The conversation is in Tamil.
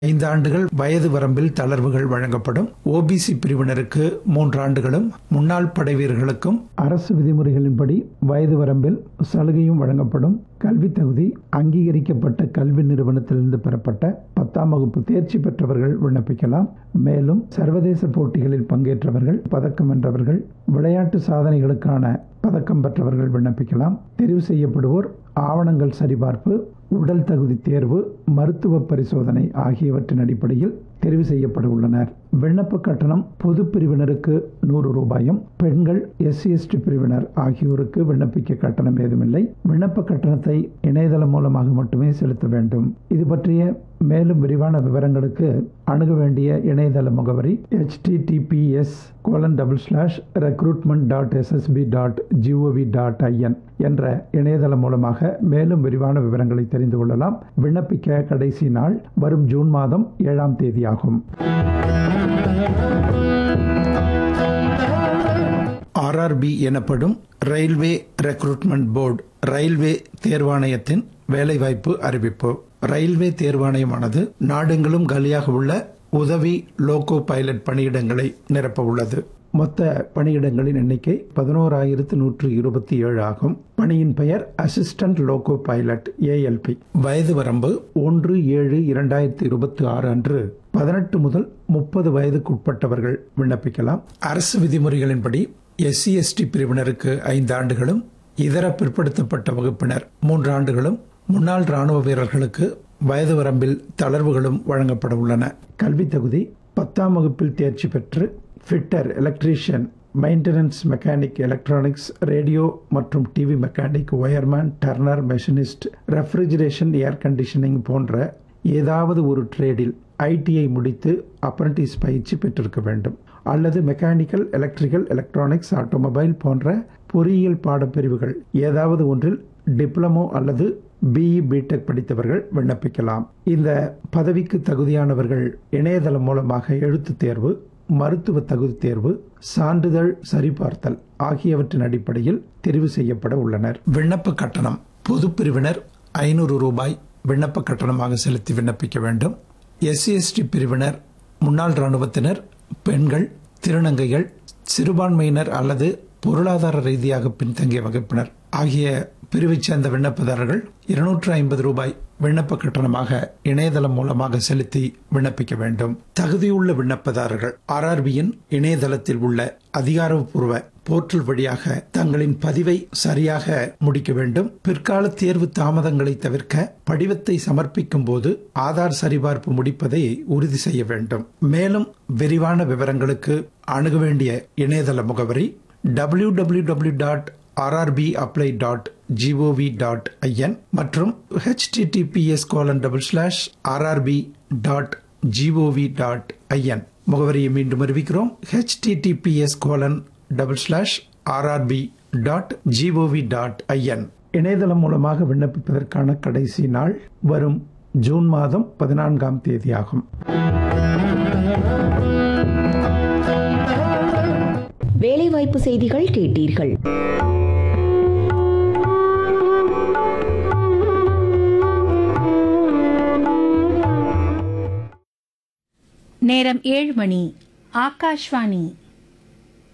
ஐந்து ஆண்டுகள் வயது வரம்பில் தளர்வுகள் வழங்கப்படும் ஓபிசி பிரிவினருக்கு மூன்று ஆண்டுகளும் முன்னாள் படை வீரர்களுக்கும் அரசு விதிமுறைகளின்படி வயது வரம்பில் சலுகையும் வழங்கப்படும் கல்வி தகுதி அங்கீகரிக்கப்பட்ட கல்வி நிறுவனத்திலிருந்து பெறப்பட்ட பத்தாம் வகுப்பு தேர்ச்சி பெற்றவர்கள் விண்ணப்பிக்கலாம் மேலும் சர்வதேச போட்டிகளில் பங்கேற்றவர்கள் பதக்கம் வென்றவர்கள் விளையாட்டு சாதனைகளுக்கான பதக்கம் பெற்றவர்கள் விண்ணப்பிக்கலாம் தெரிவு செய்யப்படுவோர் ஆவணங்கள் சரிபார்ப்பு உடல் தகுதி தேர்வு மருத்துவ பரிசோதனை ஆகியவற்றின் அடிப்படையில் தெரிவு செய்யப்பட உள்ளனர் விண்ணப்ப கட்டணம் பொது பிரிவினருக்கு நூறு ரூபாயும் பெண்கள் எஸ்சி எஸ்டி பிரிவினர் ஆகியோருக்கு விண்ணப்பிக்க கட்டணம் ஏதுமில்லை விண்ணப்ப கட்டணத்தை இணையதளம் மூலமாக மட்டுமே செலுத்த வேண்டும் இது பற்றிய மேலும் விரிவான விவரங்களுக்கு அணுக வேண்டிய இணையதள முகவரி https colon double slash recruitment dot SSP dot GOV dot IN என்ற இணையதளம் மூலமாக மேலும் விரிவான விவரங்களை தெரிந்து கொள்ளலாம் விண்ணப்பிக்க கடைசி நாள் வரும் ஜூன் மாதம் ஏழாம் தேதி ஆகும் ஆர்ஆர்பி எனப்படும் ரயில்வே ரெக்ரூட்மெண்ட் போர்டு ரயில்வே தேர்வாணையத்தின் வேலைவாய்ப்பு அறிவிப்பு ரயில்வே தேர்வாணையமானது நாடெங்கிலும் காலியாக உள்ள உதவி லோகோ பைலட் பணியிடங்களை நிரப்ப உள்ளது மொத்த பணியிடங்களின் எண்ணிக்கை பதினோராயிரத்து நூற்று இருபத்தி ஏழு ஆகும் பணியின் பெயர் அசிஸ்டன்ட் லோகோ பைலட் ஏஎல்பி வயது வரம்பு ஒன்று ஏழு இரண்டாயிரத்தி இருபத்தி ஆறு அன்று பதினெட்டு முதல் முப்பது வயதுக்குட்பட்டவர்கள் விண்ணப்பிக்கலாம் அரசு விதிமுறைகளின்படி எஸ்சி எஸ்டி பிரிவினருக்கு ஐந்து ஆண்டுகளும் இதர பிற்படுத்தப்பட்ட வகுப்பினர் மூன்று ஆண்டுகளும் முன்னாள் ராணுவ வீரர்களுக்கு வயது வரம்பில் தளர்வுகளும் வழங்கப்பட உள்ளன கல்வி தகுதி பத்தாம் வகுப்பில் தேர்ச்சி பெற்று fitter electrician maintenance mechanic electronics radio மற்றும் TV mechanic wireman turner machinist refrigeration air conditioning போன்ற ஏதாவது ஒரு ட்ரேடில் ஐடிஐ முடித்து அப்ரண்டிஸ் பயிற்சி பெற்றிருக்க வேண்டும் அல்லது மெக்கானிக்கல் எலக்ட்ரிக்கல் எலக்ட்ரானிக்ஸ் ஆட்டோமொபைல் போன்ற பொறியியல் பாடப்பிரிவுகள் ஏதாவது ஒன்றில் டிப்ளமோ அல்லது பிஇ பிடெக் படித்தவர்கள் விண்ணப்பிக்கலாம் இந்த பதவிக்கு தகுதியானவர்கள் இணையதளம் மூலமாக எழுத்து தேர்வு மருத்துவ தகுதி தேர்வு சான்றிதழ் சரிபார்த்தல் ஆகியவற்றின் அடிப்படையில் தெரிவு செய்யப்பட உள்ளனர் விண்ணப்ப கட்டணம் பொது பிரிவினர் ஐநூறு ரூபாய் விண்ணப்ப கட்டணமாக செலுத்தி விண்ணப்பிக்க வேண்டும் எஸ்சி எஸ்டி பிரிவினர் முன்னாள் ராணுவத்தினர் பெண்கள் திருநங்கைகள் சிறுபான்மையினர் அல்லது பொருளாதார ரீதியாக பின்தங்கிய வகுப்பினர் ஆகிய பிரிவைச் சேர்ந்த விண்ணப்பதாரர்கள் இருநூற்று ஐம்பது ரூபாய் விண்ணப்ப கட்டணமாக இணையதளம் மூலமாக செலுத்தி விண்ணப்பிக்க வேண்டும் தகுதியுள்ள விண்ணப்பதாரர்கள் ஆர்ஆர்பியின் இணையதளத்தில் உள்ள அதிகாரப்பூர்வ போர்ட்டல் வழியாக தங்களின் பதிவை சரியாக முடிக்க வேண்டும் பிற்கால தேர்வு தாமதங்களை தவிர்க்க படிவத்தை சமர்ப்பிக்கும் போது ஆதார் சரிபார்ப்பு முடிப்பதை உறுதி செய்ய வேண்டும் மேலும் விரிவான விவரங்களுக்கு அணுக வேண்டிய இணையதள முகவரி W W W dot RRB apply dot GOV dot IN மற்றும் HTTPS colon double slash RRB dot GOV dot IN முகவரியை மீண்டும் அறிவிக்கிறோம் HTTPS colon double slash RRB dot GOV dot IN இணையதளம் மூலமாக விண்ணப்பிப்பதற்கான கடைசி நாள் வரும் ஜூன் மாதம் பதினான்காம் தேதி ஆகும் வேலைவாய்ப்பு செய்திகள் கேட்டீர்கள் நேரம் ஏழு மணி ஆகாஷ்வாணி